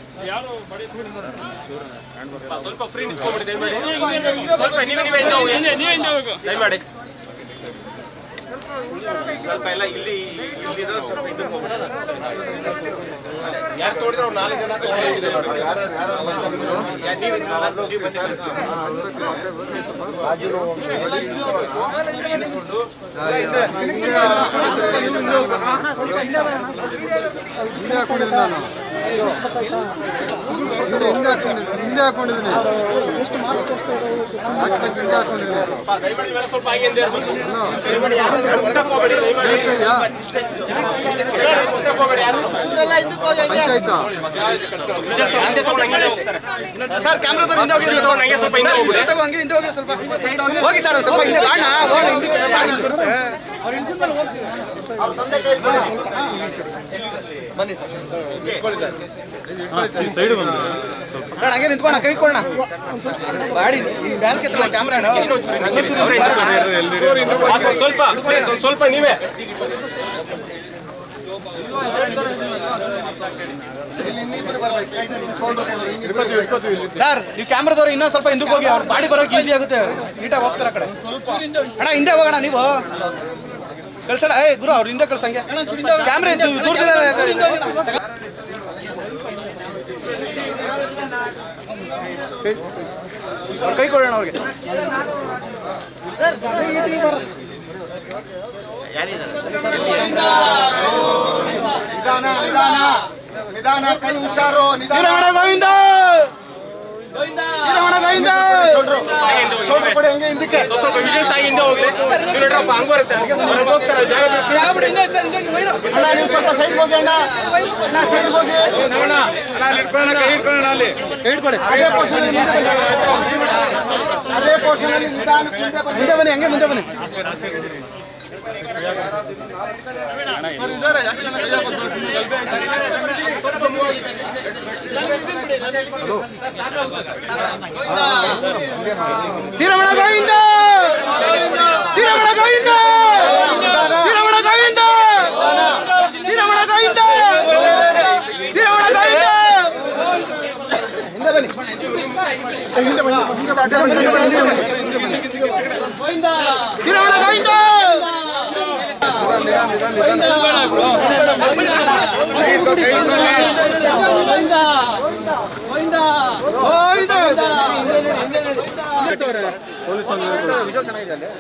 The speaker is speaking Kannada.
ಸ್ವಲ್ಪ ಫ್ರೀ ನಿಂತ್ಕೊಂಡ್ಬಿಡಿ ದಯಮಾಡಿ ಸ್ವಲ್ಪ ನೀವೇ ನೀವೇ ಹಿಂದೆ ಹೋಗಿ ದಯಮಾಡಿ ಸ್ವಲ್ಪ ಎಲ್ಲ ಇಲ್ಲಿ ಇಲ್ಲಿರೋ ಸ್ವಲ್ಪ ಇದಕ್ಕೆ ಹೋಗ್ಬಿಡಿ ಯಾರು ತೋಡಿದ್ರೆ ಅವ್ರು ನಾಲ್ಕು ಜನ ತಗೊಂಡಿದ್ದಾರೆ ಯಾ- ನೀವು ಇದು ನಾಲ್ಕು ನೀವು ಬಂದಿದ್ದೀರಿ. ಹಿಂದೆ ಹಾಕೊಂಡಿದ್ದೀನಿ ನಾನು ಹಿಂದೆ ಹಿಂದೆ ಹಾಕೊಂಡಿದ್ದೀನಿ ಹಿಂದೆ ಹಾಕೊಂಡಿದ್ದೀನಿ ಹಾಕ್ಬೇಕು ಹಿಂದೆ ಹಾಕೊಂಡಿದ್ದೀನಿ ಅಪ್ಪ, ದಯಮಾಡಿ ಇವೆಲ್ಲ ಸ್ವಲ್ಪ ಹಾಗೆ ಹಿಂದೆ ಇರ್ಬೇಕು. ದಯಮಾಡಿ ಯಾರು ಮುಂದಕ್ಕೆ ಹೋಗ್ಬೇಡಿ, ದಯಮಾಡಿ. ಇದೆಯಾ? ಮುಂದಕ್ಕೆ ಹೋಗ್ಬೇಡಿ ಯಾರು. ಪಂಚಾಯ್ತಾ ವಿಜಯ್ ಸರ್ ಹಿಂದೆ ತಗೊಂಡು ಹಂಗೆ ಹೋಗ್ತಾರೆ. ಸರ್ ಕ್ಯಾಮ್ರಾದವ್ರು ಹಿಂದೆ ಹೋಗಿ ವಿಜಯ್ ತಗೊಂಡು ಹಂಗೆ ಸ್ವಲ್ಪ ಹಿಂದೆ ಹೋಗ್ಬಿಡಿ ತಗೋ, ಹಂಗೆ ಹಿಂದೆ ಹೋಗಿ ಸ್ವಲ್ಪ ಹೋಗಿ ಸರ್ ಒಂದ್ ಸ್ವಲ್ಪ ಹಿಂದೆ ಬಾಣ ಹೋಗಿ ಹಿಂದಕ್ಕೆ ಬಾಣ ಇಸ್ಕೊಡುತ್ತೆ. ಬನ್ನಿ ಸರ್ ಸರ್ ಹಂಗೆ ನಿಂತ್ಕೋಣ ಕೈ ಇಟ್ಕೊಳ್ಳೋಣ ಗಾಡಿ ಬ್ಯಾಲ್ಕ್ ಎತ್ತಲ್ಲ ಕ್ಯಾಮ್ರಾನ ಆ, ಸ್ವಲ್ಪ ಸ್ವಲ್ಪ please, ಒಂದ್ ಸ್ವಲ್ಪ ನೀವೇ ಸರ್ ನೀವು ಕ್ಯಾಮ್ರಾದವ್ರು ಇನ್ನೂ ಸ್ವಲ್ಪ ಹಿಂದಕ್ಕೆ ಹೋಗಿ ಅವ್ರ ಬಾಡಿ ಬರೋಕೆ ಈಸಿ ಆಗುತ್ತೆ ನೀಟಾಗಿ ಹೋಗ್ತಾರೆ ಆ ಕಡೆ ಅಣ್ಣ ಹಿಂದೆ ಹೋಗೋಣ ನೀವು ಕಳ್ಸೋಣ ಏ ಗುರು ಅವ್ರು ಹಿಂದೆ ಕಳ್ಸಂಗೆ ಕ್ಯಾಮ್ರಾ ಇದ್ದು ದೂರದಿಂದ ಕೈ ಕೊಡೋಣ ಅವ್ರಿಗೆ ನಿಧಾನ ನಿಧಾನ ನಿಧಾನ ಕೈ ಹುಷಾರು ನಿಧಾನ ಶ್ರೀರಮಣ ಗೋವಿಂದ ಶ್ರೀರಮಣ ಗೋವಿಂದ ಸೋಟು ಕೊಡಿ ಹಂಗೆ ಹಿಂದಕ್ಕೆ ಸ್ವಲ್ಪ ಸ್ವಲ್ಪ ವಿಜುವಲ್ಸ್ ಆಗಿ ಹಿಂದೆ ಹೋಗ್ರಿ ನೀವು ನೋಡ್ರಪ್ಪ ಹಂಗ್ ಬರುತ್ತೆ ಹೊರಗೆ ಹೋಗ್ತಾರೆ ಜಾಗ ಬಿಡಿ. ಅಣ್ಣ ನೀವು ಸ್ವಲ್ಪ ಸೈಡ್ ಹೋಗಿ ಅಣ್ಣ ಅಣ್ಣ ಸೈಡ್ ಹೋಗಿ ಕೈ ಇಟ್ಕೊಳ್ಳಿ ಅದೇ ಪೋರ್ಷನ್ ಅಲ್ಲಿ ಮುಂದೆ ಬನ್ನಿ ಅದೇ ಪೋರ್ಷನ್ ಅಲ್ಲಿ ನಿಧಾನಕ್ಕೆ ಮುಂದೆ ಬನ್ನಿ ಮುಂದೆ ಬನ್ನಿ ಹಂಗೆ ಮುಂದೆ ಬನ್ನಿ ಶ್ರೀರಮಣ ಗೋವಿಂದ ಶ್ರೀರಮಣ ಗೋವಿಂದ ಶ್ರೀರಮಣ ಗೋವಿಂದ ಶ್ರೀರಮಣ ಗೋವಿಂದ ಶ್ರೀರಮಣ ಗೋವಿಂದ ಹಿಂದೆ ಬನ್ನಿ ಹಿಂದೆ ಬನ್ನಿ ಹಿಂದೆ ಬನ್ನಿ ಹಿಂದೆ ಬನ್ನಿ ಶ್ರೀರಮಣ ಗೋವಿಂದ ಗೋವಿಂದ ವಿಜುವಲ್ ಚೆನ್ನಾಗಿದೆ ಅಲ್ಲಿ